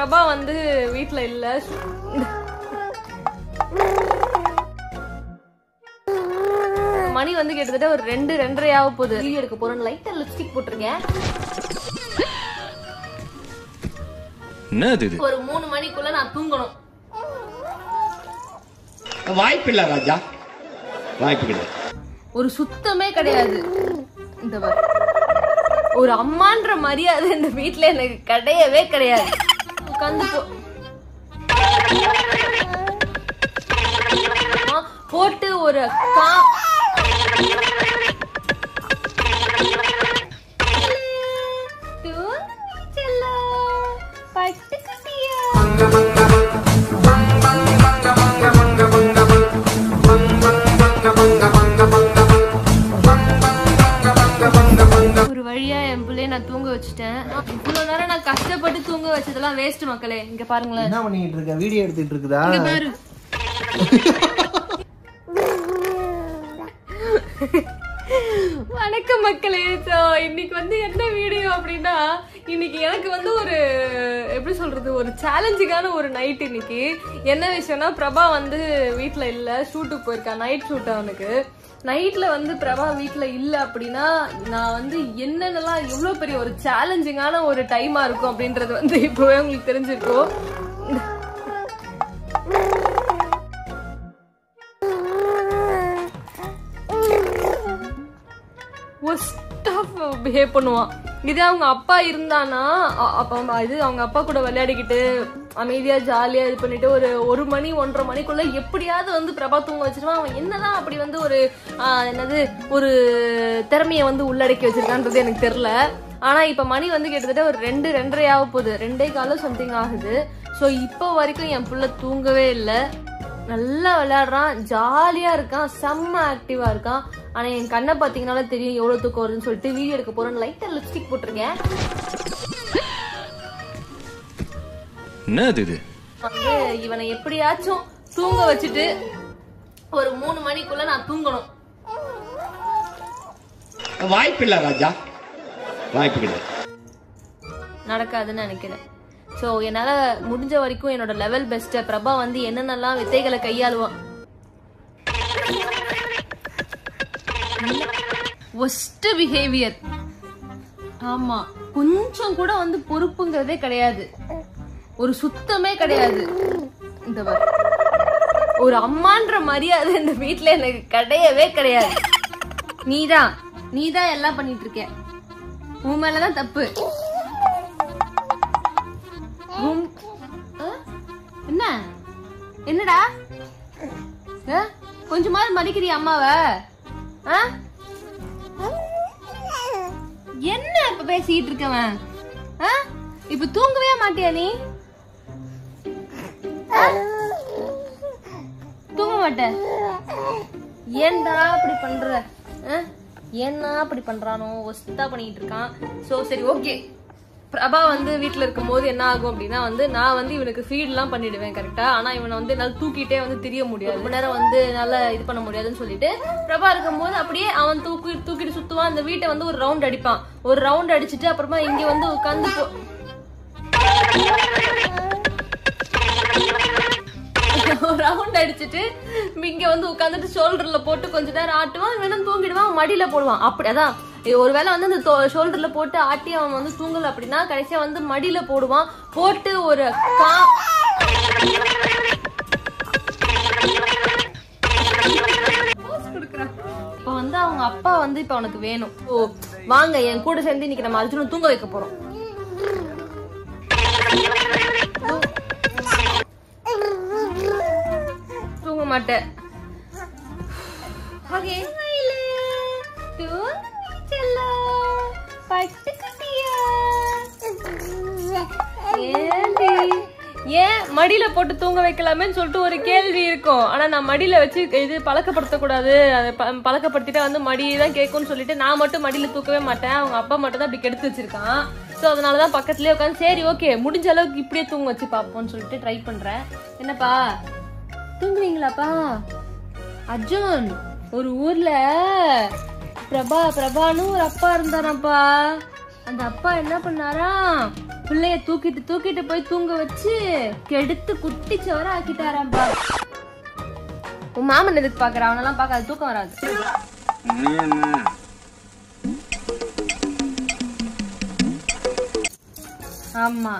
பிரபா வந்து வீட்ல இல்ல மணி வந்து கிட்டத்தட்ட ஒரு ரெண்டு ரெண்டரை ஆக போகுது வீடியோ எடுக்க போறேன் லைட்டா லிப்ஸ்டிக் போட்டிருக்கேன் என்னது இது ஒரு மூணு மணிக்குள்ள நான் தூங்கணும் வாய்ப்பில்லை ராஜா வாய்ப்பு கிடையாது ஒரு சுத்தமே கிடையாது இந்த பாரு. ஒரு அம்மான்ற மரியாதை இந்த வீட்ல எனக்கு கிடையவே கிடையாது உட்காந்து போ- ஆ, போட்டு ஒரு கா தூங்குடி செல்லம், பட்டுக்குட்டியா. ஒரு வழியா என் பிள்ளைய நான் தூங்க வச்சுட்டேன் இவ்வளவு நேரம் நான் கஷ்டப்பட்டு தூங்க வச்சதெல்லாம் வேஸ்ட் மக்களே இங்க பாருங்களேன் என்ன பண்ணிட்டு இருக்க வீடியோ எடுத்துட்டு இருக்குதா இங்க பாரு வணக்கம் மக்களே ஸோ இன்னைக்கு வந்து என்ன வீடியோ அப்படின்னா இன்னைக்கு எனக்கு வந்து ஒரு எப்படி சொல்றது ஒரு சேலஞ்சிங்கான ஒரு நைட் இன்னைக்கு என்ன விஷயம்னா பிரபா வந்து வீட்ல இல்ல ஷூட்டுக்கு போயிருக்கா நைட் ஷூட் அவனுக்கு நைட்ல வந்து பிரபா வீட்ல இல்ல அப்படின்னா நான் வந்து என்னென்னலாம் எவ்வளவு பெரிய ஒரு சேலஞ்சிங்கான ஒரு டைமா இருக்கும் அப்படின்றது வந்து இப்போவே உங்களுக்கு தெரிஞ்சிருக்கும் ஒஸ்டாக பிஹேவ் பண்ணுவான் இதே அவங்க அப்பா இருந்தானா அ- அப்ப அவங்க இது அவங்க அப்பா கூட விளையாடிக்கிட்டு அமைதியா ஜாலியா இது பண்ணிட்டு ஒரு ஒரு மணி ஒன்றரை மணிக்குள்ள எப்படியாவது வந்து பிரபா தூங்க வச்சிருவான் அவன் என்னதான் அப்படி வந்து ஒரு ஆ, என்னது ஒரு திறமைய வந்து உள்ளடக்கி வச்சிருக்கான்றது எனக்கு தெரியல ஆனா இப்ப மணி வந்து கிட்டத்தட்ட ஒரு ரெண்டு ரெண்டரை ஆக போகுது ரெண்டே காலம் சம்திங் ஆகுது ஸோ இப்போ வரைக்கும் என் புள்ள தூங்கவே இல்லை நல்லா விளையாடுறான் ஜாலியா இருக்கான் செம்ம ஆக்டிவா இருக்கான் ஆனா என் கண்ணை பாத்தீங்கன்னால தெரியும் எவ்வளவு தூக்கம் வருதுன்னு சொல்லிட்டு வீடியோ எடுக்க போறேன் லைட்டா லிப்ஸ்டிக் போட்டிருக்கேன் என்னது இது வந்து இவனை எப்படியாச்சும் தூங்க வச்சுட்டு ஒரு மூணு மணிக்குள்ள நான் தூங்கணும் வாய்ப்பில்லை ராஜா வாய்ப்பு கிடையாது நடக்காதுன்னு நினைக்கிறேன் ஸோ என்னால முடிஞ்ச வரைக்கும் என்னோட லெவல் பெஸ்ட்டை பிரபா வந்து என்னென்னலாம் வித்தைகளை கையாளுவான் ஒஸ்ட் பிஹேவியர் ஆமா கொஞ்சம் கூட வந்து பொறுப்புங்கிறதே கிடையாது ஒரு சுத்தமே கிடையாது இந்த பாரு. ஒரு அம்மான்ற மரியாதை இந்த வீட்ல எனக்கு கிடையவே கிடையாது நீதான் நீதான் எல்லாம் பண்ணிட்டு இருக்க உன் மேலதான் தப்பு உம், ஆ? என்ன என்னடா ஆ? கொஞ்சமாவது மதிக்கிறியா அம்மாவ ஆ? என்ன இப்ப பேசிட்டு இருக்கவன் ஆ? இப்ப தூங்கவே மாட்டியா நீ ஆ? தூங்க மாட்ட ஏன்டா அப்படி பண்ற ஆ? ஏன்னா அப்படி பண்றானோ ஒஸ்தா பண்ணிட்டு இருக்கான் சோ சரி ஓகே பிரபா வந்து வீட்ல இருக்கும்போது என்ன ஆகும் அப்படின்னா வந்து நான் வந்து இவனுக்கு ஃபீட் எல்லாம் பண்ணிடுவேன் கரெக்டா ஆனா இவனை வந்து என்னால தூக்கிட்டே வந்து தெரிய முடியாது ரொம்ப நேரம் வந்து என்னால இது பண்ண முடியாதுன்னு சொல்லிட்டு பிரபா இருக்கும்போது அப்படியே அவன் தூக்கி தூக்கிட்டு சுத்துவான் அந்த வீட்டை வந்து ஒரு ரவுண்ட் அடிப்பான் ஒரு ரவுண்ட் அடிச்சிட்டு அப்புறமா இங்க வந்து உட்காந்து ரவுண்ட் அடிச்சிட்டு இங்க வந்து உட்காந்துட்டு ஷோல்டர்ல போட்டு கொஞ்ச நேரம் ஆட்டுவான் வேணும் தூங்கிடுவான் மடியில போடுவான் அப்படி அதான் இது ஒருவேளை வந்து அந்த ஷோல்டர்ல போட்டு ஆட்டி அவன் வந்து தூங்கல அப்படின்னா கடைசியா வந்து மடியில போடுவான் போட்டு ஒரு கா இப்ப வந்து அவங்க அப்பா வந்து இப்ப அவனுக்கு வேணும் ஓ வாங்க என் கூட சேர்ந்து இன்னைக்கு நம்ம அர்ஜுனன் தூங்க வைக்க போறோம் தூங்க மாட்டேன் ஓகே ஏண்டி ஏன் மடியில போட்டு தூங்க வைக்கலாமேன்னு சொல்லிட்டு ஒரு கேள்வி இருக்கும் ஆனா நான் மடியில வச்சு இது பழக்கப்படுத்தக்கூடாது அதை ப- பழக்கப்படுத்திட்டா வந்து மடி தான் கேட்கும்னு சொல்லிட்டு நான் மட்டும் மடியில தூக்கவே மாட்டேன் அவங்க அப்பா மட்டும் தான் அப்படி கெடுத்து வச்சிருக்கான் ஸோ அதனாலதான் பக்கத்துலயே உட்காந்து சரி ஓகே முடிஞ்ச அளவுக்கு இப்படியே தூங்க வச்சு பார்ப்போம்னு சொல்லிட்டு ட்ரை பண்றேன் என்னப்பா தூங்குவீங்களாப்பா அர்ஜுன் ஒரு ஊர்ல பிரபா பிரபான்னு ஒரு அப்பா இருந்தாராம்ப்பா அந்த அப்பா என்ன பண்ணாரா பிள்ளைய தூக்கிட்டு தூக்கிட்டு போய் தூங்க வச்சு கெடுத்து குட்டி சோற ஆக்கிட்டாராம்பா உன் மாமன் எதுக்கு பாக்குற அவனெல்லாம் பார்க்காது தூக்கம் வராது ஆமா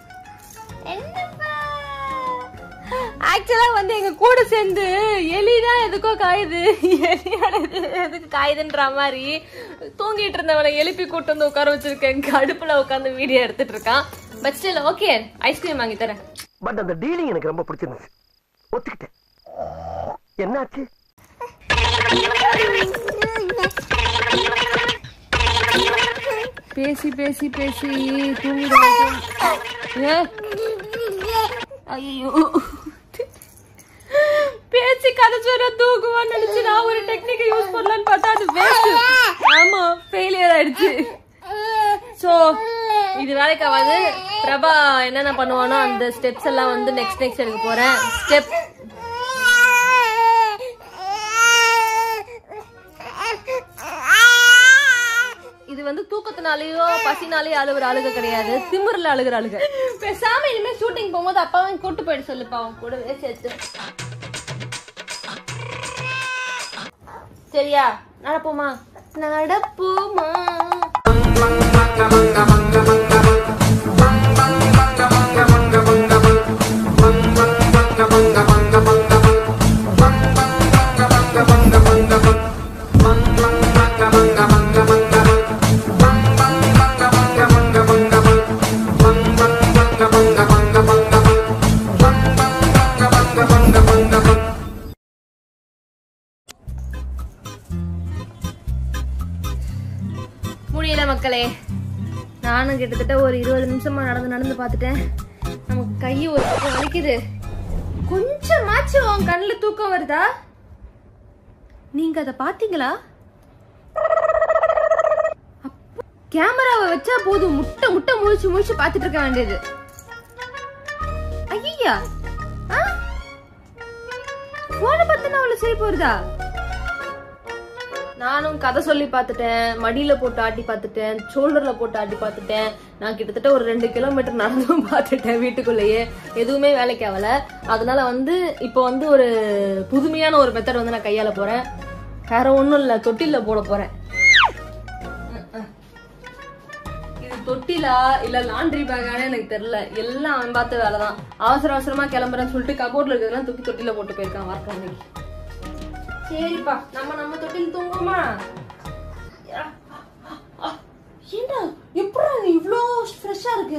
ஆக்சுவலா வந்து எங்க கூட சேர்ந்து எலிதான் எதுக்கோ காயுது எலியோட இது எதுக்கு காயுதுன்ற மாதிரி தூங்கிட்டு இருந்தவனை எழுப்பி கூட்டு வந்து உட்கார வச்சிருக்கேன் கடுப்புல உட்காந்து வீடியோ எடுத்துட்டு இருக்கான் பட் ஸ்டில் ஓகே ஐஸ்கிரீம் வாங்கி தரேன் பட் அந்த டீலிங் எனக்கு ரொம்ப பிடிச்சிருந்துச்சு ஒத்துக்கிட்டேன் என்னாச்சு பேசி பேசி பேசி தூங்கிடுவோம் ஐயோ பேசி கதை சொல்ற தூக்குவான்னு நினைச்சு நான் ஒரு டெக்னிக்கை யூஸ் பண்ணலான்னு பார்த்தா அது வேஸ்ட் ஆமா ஃபெயிலியர் ஆயிடுச்சு சோ இது வேலைக்கு ஆகாது பிரபா என்னென்ன பண்ணுவானோ அந்த ஸ்டெப்ஸ் எல்லாம் வந்து நெக்ஸ்ட் நெக்ஸ்ட் எடுக்க போறேன் ஸ்டெப் இது வந்து தூக்கத்தினாலயோ பசினாலயோ அழுகுற அழுக கிடையாது திமிர்ல அழுகுற அழுக பேசாம இனிமே ஷூட்டிங் போகும்போது அப்பாவும் கூட்டு போயிட்டு சொல்லுப்பா அவன் கூடவே சேர்த்து சரியா நடப்போமா நடப்போமா முடியல மக்களே நானும் கிட்டத்தட்ட ஒரு இருபது நிமிஷமா நடந்து நடந்து பார்த்துட்டேன் நமக்கு கை ஒரு பக்கம் வலிக்குது கொஞ்சமாச்சும் உன் கண்ணுல தூக்கம் வருதா நீங்க அதை பாத்தீங்களா கேமராவை வச்சா போதும் முட்டை முட்டை முழிச்சு முழிச்சு பார்த்துட்டு இருக்க வேண்டியது ஐயா போன பார்த்தா அவ்வளவு சிரிப்பு வருதா நானும் கதை சொல்லி பார்த்துட்டேன் மடியில போட்டு ஆட்டி பார்த்துட்டேன் ஷோல்டர்ல போட்டு ஆட்டி பார்த்துட்டேன் நான் கிட்டத்தட்ட ஒரு ரெண்டு கிலோமீட்டர் நடந்தும் பார்த்துட்டேன் வீட்டுக்குள்ளேயே எதுவுமே வேலைக்கு ஆகல அதனால வந்து இப்போ வந்து ஒரு புதுமையான ஒரு மெத்தட் வந்து நான் கையால போறேன் வேற ஒண்ணும் இல்ல தொட்டில போட போறேன் இது தொட்டிலா இல்ல லாண்ட்ரி பேக்கானே எனக்கு தெரியல எல்லாம் அவன் பார்த்த வேலைதான் அவசர அவசரமா கிளம்புறேன்னு சொல்லிட்டு கபோர்ட்ல இருக்கிறதெல்லாம் தூக்கி தொட்டில போட்டு போயிருக்கான் வரட்டும் இன்னைக்கு சரிப்பா நம்ம நம்ம தொட்டில் தூங்குவோமா ஏண்டா எப்படா இது இவ்ளோ ஃப்ரெஷ்ஷா இருக்கு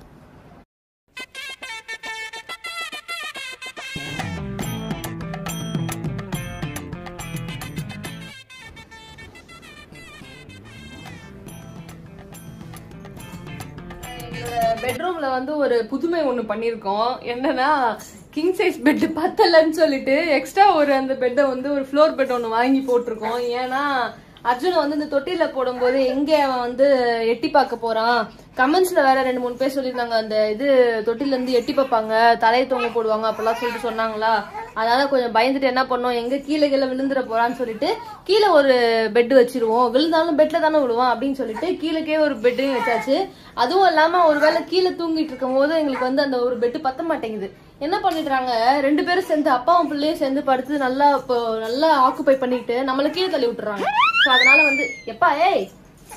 பெட்ரூம்ல வந்து ஒரு புதுமை ஒண்ணு பண்ணிருக்கோம் என்னன்னா கிங் சைஸ் பெட் பத்தலன்னு சொல்லிட்டு எக்ஸ்ட்ரா ஒரு அந்த பெட்டை வந்து ஒரு ஃப்ளோர் பெட் ஒன்று வாங்கி போட்டிருக்கோம் ஏன்னா அர்ஜுனை வந்து இந்த தொட்டில போடும்போது எங்க அவன் வந்து எட்டி பார்க்க போறான் கமெண்ட்ஸ்ல வேற ரெண்டு மூணு பேர் சொல்லியிருந்தாங்க அந்த இது தொட்டில இருந்து எட்டி பார்ப்பாங்க தலையை தொங்க போடுவாங்க அப்பெல்லாம் சொல்லிட்டு சொன்னாங்களா அதனால கொஞ்சம் பயந்துட்டு என்ன பண்ணோம் எங்க கீழே கீழே விழுந்துட போறான்னு சொல்லிட்டு கீழே ஒரு பெட் வச்சிருவோம் விழுந்தாலும் பெட்ல தானே விழுவோம் அப்படின்னு சொல்லிட்டு கீழே ஒரு பெட்டையும் வச்சாச்சு அதுவும் இல்லாம ஒருவேளை கீழே தூங்கிட்டு இருக்கும் போது எங்களுக்கு வந்து அந்த ஒரு பெட் பத்த மாட்டேங்குது என்ன பண்ணிடுறாங்க ரெண்டு பேரும் சேர்ந்து அப்பாவும் பிள்ளையும் சேர்ந்து படுத்து நல்லா இப்போ நல்லா ஆக்குப்பை பண்ணிட்டு நம்மள கீழே தள்ளி விட்டுறாங்க ஸோ அதனால வந்து எப்பா ஏய்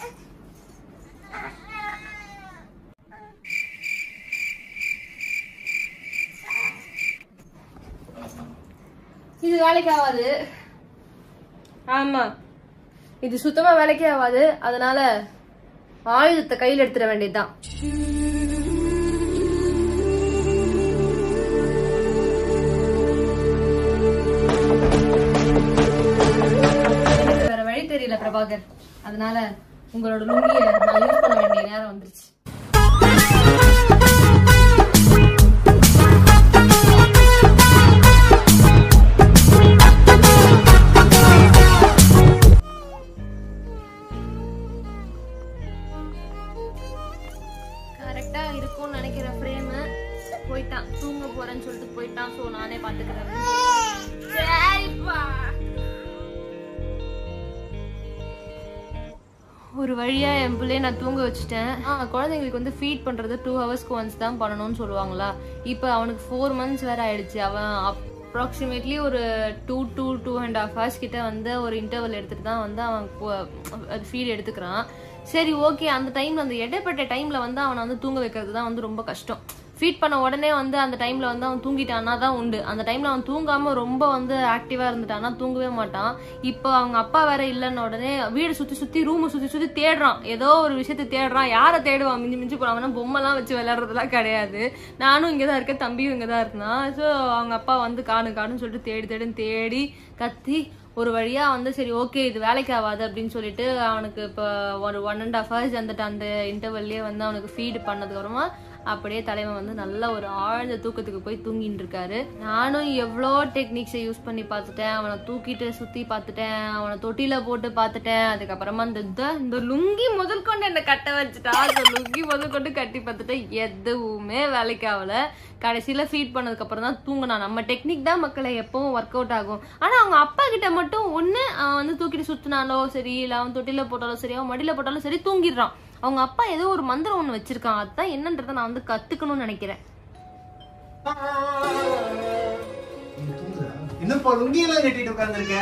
இது வேலைக்கு ஆகாது ஆமா இது சுத்தமா வேலைக்கே ஆகாது அதனால ஆயுதத்தை கையில் எடுத்துட வேண்டியதுதான் எனக்கு வேற வழி தெரியல பிரபாகர் அதனால உங்களோட லுங்கிய நான் யூஸ் பண்ண வேண்டிய நேரம் வந்துருச்சு கரெக்டா இருக்கும்னு நினைக்கிற ஃப்ரேம் போயிட்டான் தூங்க போறேன்னு சொல்லிட்டு போயிட்டான் சோ நானே பாத்துக்கிறேன் சரிப்பா ஒரு வழியா என் பிள்ளைய நான் தூங்க வச்சுட்டேன் ஆ, குழந்தைங்களுக்கு வந்து ஃபீட் பண்றது டூ ஹவர்ஸ்க்கு ஒன்ஸ் தான் பண்ணணும்னு சொல்லுவாங்களா இப்போ அவனுக்கு ஃபோர் மந்த்ஸ் வேற ஆயிடுச்சு அவன் அப்ராக்சிமேட்லி ஒரு two two two and half hours கிட்ட வந்து ஒரு இன்டர்வல் எடுத்துட்டு தான் வந்து அவன் ஃபீட் எடுத்துக்கிறான் சரி ஓகே அந்த டைம்ல அந்த இடைப்பட்ட டைம்ல வந்து அவனை வந்து தூங்க வைக்கிறது தான் வந்து ரொம்ப கஷ்டம் ஃபீட் பண்ண உடனே வந்து அந்த டைம்ல வந்து அவன் தூங்கிட்டானா தான் உண்டு அந்த டைம்ல அவன் தூங்காம ரொம்ப வந்து ஆக்டிவா இருந்துட்டானா தூங்கவே மாட்டான் இப்போ அவங்க அப்பா வேற இல்லைன்ன உடனே வீடு சுத்தி சுத்தி ரூம் சுத்தி சுத்தி தேடுறான் ஏதோ ஒரு விஷயத்தை தேடுறான் யாரை தேடுவான் மிஞ்சி மிஞ்சி போறாங்கன்னா பொம்மைலாம் வச்சு விளையாடுறதுலாம் கிடையாது நானும் இங்கே தான் இருக்கேன் தம்பியும் இங்கே தான் இருந்தான் ஸோ அவங்க அப்பா வந்து காணு காணுன்னு சொல்லிட்டு தேடி தேடுன்னு தேடி கத்தி ஒரு வழியா வந்து சரி ஓகே இது வேலைக்கு ஆகாது அப்படின்னு சொல்லிட்டு அவனுக்கு இப்போ ஒரு ஒன் அண்ட் ஹாஃப் ஹவர்ஸ் அந்த அந்த இன்டர்வல்லே வந்து அவனுக்கு ஃபீட் பண்ணதுக்கு அப்புறமா அப்படியே தலைவன் வந்து நல்ல ஒரு ஆழ்ந்த தூக்கத்துக்கு போய் தூங்கிட்டு இருக்காரு நானும் எவ்வளோ டெக்னிக்ஸை யூஸ் பண்ணி பார்த்துட்டேன் அவனை தூக்கிட்டு சுத்தி பார்த்துட்டேன் அவனை தொட்டில போட்டு பார்த்துட்டேன் அதுக்கப்புறமா இந்த இந்த- இந்த லுங்கி முதல் கொண்டு என்ன கட்ட வச்சுட்டா அந்த லுங்கி முதல் கொண்டு கட்டி பார்த்துட்டேன் எதுவுமே வேலைக்கு ஆகல கடைசியில ஃபீட் பண்ணதுக்கு அப்புறம் தான் தூங்கினான் நம்ம டெக்னிக் தான் மக்களை எப்பவும் ஒர்க் அவுட் ஆகும் ஆனா அவங்க அப்பா கிட்ட மட்டும் ஒண்ணு அவன் வந்து தூக்கிட்டு சுத்தினாலோ சரி இல்ல அவன் தொட்டில போட்டாலும் சரி அவன் மடியில போட்டாலும் சரி தூங்கிடுறான் அவங்க அப்பா ஏதோ ஒரு மந்திரம் ஒண்ணு வச்சிருக்கான் அதுதான் என்னன்றதை நான் வந்து கத்துக்கணும்னு நினைக்கிறேன் என்னப்பா லுங்கியெல்லாம் கட்டிட்டு உட்காந்துருக்க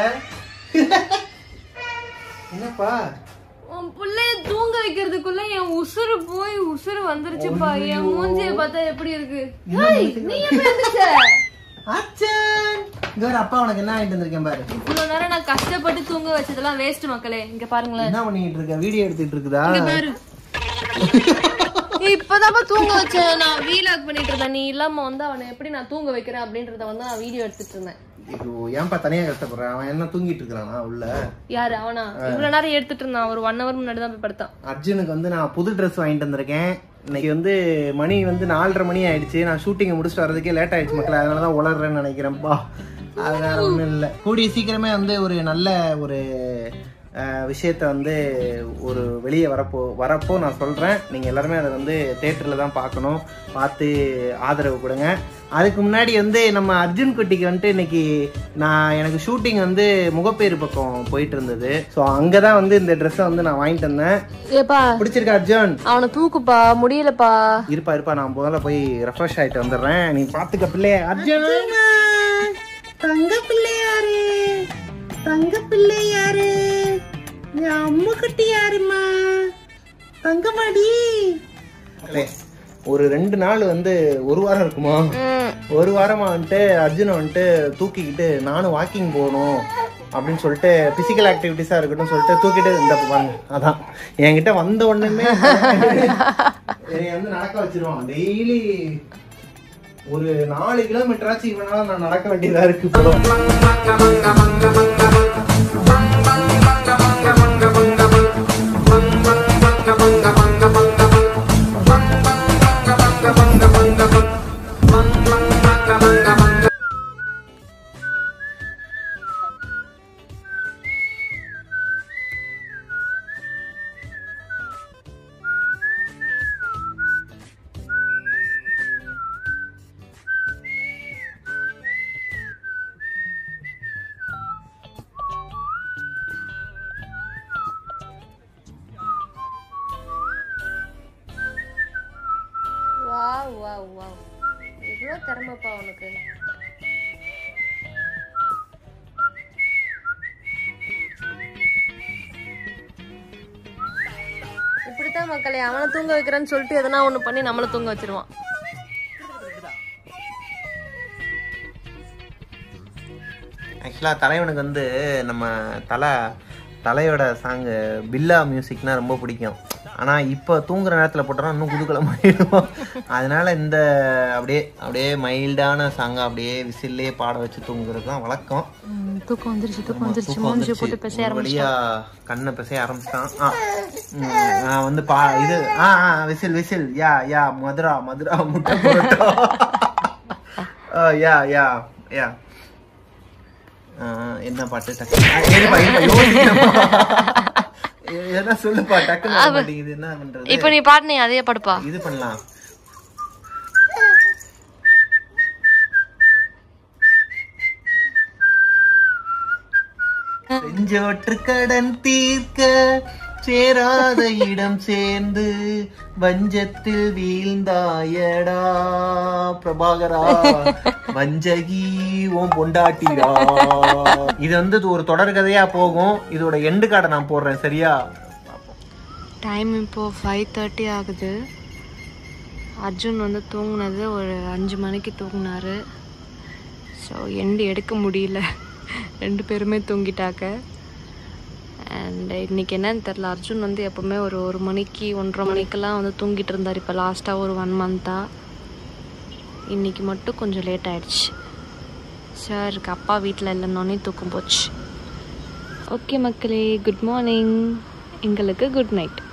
என்னப்பா உன் பிள்ளைய தூங்க வைக்கிறதுக்குள்ள என் உசுறு போய் உசுறு வந்துருச்சுப்பா என் மூஞ்சிய பார்த்தா எப்படி இருக்கு ஏய், நீ எப்படி இருந்துச்ச ஆச்சன் இங்க ஒரு அப்பா உனக்கு என்ன வாங்கிட்டு வந்திருக்கேன் பாரு இவ்வளவு நேரம் நான் கஷ்டப்பட்டு தூங்க வச்சதெல்லாம் வேஸ்ட் மக்களே இங்க பாருங்களேன் என்ன பண்ணிட்டு இருக்க வீடியோ எடுத்துட்டு இருக்குதா பாரு இப்பதாப்பா தூங்க வச்சேன் நான் வீலாக் பண்ணிட்டு இருந்தேன் நீ இல்லாம வந்து அவனை எப்படி நான் தூங்க வைக்கிறேன் அப்படின்றத வந்து நான் வீடியோ எடுத்துட்டு இருந்தேன் ஐயோ ஏன்பா தனியா கஷ்டப்படுறான் அவன் என்ன தூங்கிட்டு இருக்கிறானா உள்ள யாரு அவனா இவ்வளவு நேரம் எடுத்துட்டு இருந்தான் ஒரு ஒன் ஹவர் முன்னாடி தான் போய் படுத்தான் அர்ஜுனுக்கு வந்து நான் புது ட்ரெஸ் வாங்கிட்டு வந்திருக்கேன் இன்னைக்கு வந்து மணி வந்து நாலரை மணி ஆயிடுச்சு நான் ஷூட்டிங்கை முடிச்சுட்டு வரதுக்கே லேட் ஆயிடுச்சு மக்கள் அதனால தான் உளறேன்னு நினைக்கிறேன்ப்பா அது வேற ஒன்றும் இல்லை கூடிய சீக்கிரமே வந்து ஒரு நல்ல ஒரு அஹ், விஷயத்த வந்து ஒரு வெளியே வரப்போ வரப்போ நான் சொல்கிறேன் நீங்கள் எல்லாருமே அதை வந்து தேட்டரில் தான் பார்க்கணும் பார்த்து ஆதரவு கொடுங்க அதுக்கு முன்னாடி வந்து நம்ம அர்ஜுன் குட்டிக்கு வந்துட்டு இன்னைக்கு நான் எனக்கு ஷூட்டிங் வந்து முகப்பேறு பக்கம் போயிட்டு இருந்தது ஸோ அங்கே தான் வந்து இந்த ட்ரெஸ்ஸை வந்து நான் வாங்கிட்டு வந்தேன் ஏப்பா பிடிச்சிருக்கா அர்ஜுன் அவனை தூக்குப்பா முடியலப்பா இருப்பா இருப்பா நான் முதல்ல போய் ரெஃப்ரெஷ் ஆயிட்டு வந்துடுறேன் நீ பாத்துக்க பிள்ளைய அர்ஜுன் தங்க பிள்ளையாரு தங்க பிள்ளை யாரு என் அம்மா குட்டி யாருமா தங்கமாடி ஒரு ரெண்டு நாள் வந்து ஒரு வாரம் இருக்குமா ஒரு வாரமா வந்துட்டு அர்ஜுனை வந்துட்டு தூக்கிக்கிட்டு நானும் வாக்கிங் போகணும் அப்படின்னு சொல்லிட்டு பிசிக்கல் ஆக்டிவிட்டிஸா இருக்கட்டும் சொல்லிட்டு தூக்கிட்டு இந்த பாருங்க அதான் என்கிட்ட வந்த உடனே என்னை வந்து நடக்க வச்சிருவான் டெய்லி ஒரு நாலு கிலோமீட்டராச்சும் இவனால நான் நடக்க வேண்டியதா இருக்கு இப்போ வாவ் வாவ் வாவ் எவ்வளோ திறமைப்பா உனக்கு இப்படித்தான் மக்களே அவனை தூங்க வைக்கிறேன்னு சொல்லிட்டு எதனா ஒண்ணு பண்ணி நம்மள தூங்க வச்சிருவான் ஆக்சுவலாக தலைவனுக்கு வந்து நம்ம தலை தலையோட சாங்கு பில்லா மியூசிக்னா ரொம்ப பிடிக்கும் ஆனால் இப்போ தூங்குற நேரத்தில் போட்டோம்னா இன்னும் குதுகலம் ஆயிடுவோம் அதனால இந்த அப்படியே அப்படியே மைல்டான சாங்கை அப்படியே விசில்லே பாட வச்சு தூங்குறது தான் வழக்கம் தூக்கம் வந்துருச்சு தூக்கம் வந்துருச்சு தூக்கம் மூஞ்சி வந்துருச்சு. போட்டு பேச ஒரு வழியா கண்ணை பிசைய ஆரம்பிச்சிட்டான் ஆ ம், நான் வந்து பா இது ஆ ஆ விசில் விசில் யா யா மதுரா மதுரா முட்டை புரோட்டா ஆ, யா யா யா ஆ, என்ன பாட்டு டக்கு ஆ, இருப்பா, இருப்பா, யோசிக்கிறேன்ப்பா. எ- எதனா சொல்லுப்பா டக்குன்னு வர மாட்டேங்குது என்ன பண்றது இப்போ நீ பாட்டு அதே படுப்பா இது பண்ணலாம் செஞ்சோற்று கடன் தீர்க்க சேராத இடம் சேர்ந்து வஞ்சத்தில் வீழ்ந்தாயடா பிரபாகரா வஞ்சகி ஓம் பொண்டாட்டிடா இது வந்து ஒரு தொடர் கதையா போகும் இதோட எண்டு கார்டை நான் போடுறேன் சரியா டைம் இப்போ ஃபைவ் தேர்ட்டி ஆகுது அர்ஜுன் வந்து தூங்குனது ஒரு அஞ்சு மணிக்கு தூங்கினாரு ஸோ எண்டு எடுக்க முடியல ரெண்டு பேருமே தூங்கிட்டாக்க அண்ட் இன்னைக்கு என்னன்னு தெரில அர்ஜுன் வந்து எப்போவுமே ஒரு ஒரு மணிக்கு ஒன்றரை மணிக்கெல்லாம் வந்து தூங்கிட்டு இருந்தார் இப்போ லாஸ்ட்டாக ஒரு ஒன் மந்த்தாக இன்னைக்கு மட்டும் கொஞ்சம் லேட் ஆயிடுச்சு சாருக்கு அப்பா வீட்டில் இல்லைன்னொன்னே தூக்கம் போச்சு ஓகே மக்களே குட் மார்னிங் எங்களுக்கு குட் நைட்